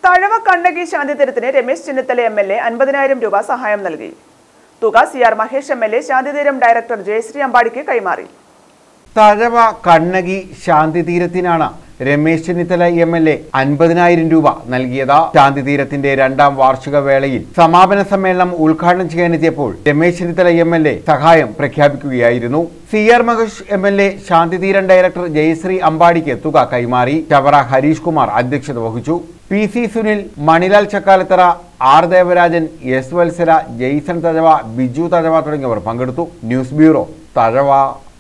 തഴവ കണ്ണകി ശാന്തിതീരത്തിന് Ramesh Chennithala M L A അൻപതിനായിരം രൂപ സഹായം നൽകി തുക C R Mahesh M L A Santhitheeram director Jayasree അമ്പാടിക്ക് കൈമാറി തഴവ കണ്ണകി ശാന്തിതീരത്തിനാണ് Ramesh Chennithala M L A അൻപതിനായിരം രൂപ നൽകിയത് ശാന്തിതീരത്തിന്റെ രണ്ടാം വാർഷിക വേളയിൽ സമാപന സമ്മേളനം ഉദ്ഘാടനം ചെയ്യാനെത്തിയപ്പോൾ Ramesh Chennithala M L A സഹായം പ്രഖ്യാപിക്കുകയായിരുന്നു C R Mahesh M L A Santhitheeram director Jayasree അമ്പാടിക്ക് തുക കൈമാറി ചവറ ഹരീഷ് കുമാർ അധ്യക്ഷത വഹിച്ചു P C Sunil Manilal Chakkalathara R Devarajan S Vatsara Jaison Thazhava Biju Thazhava തുടങ്ങിയവർ പങ്കെടുത്തു ന്യൂസ് ബ്യൂറോ തഴവ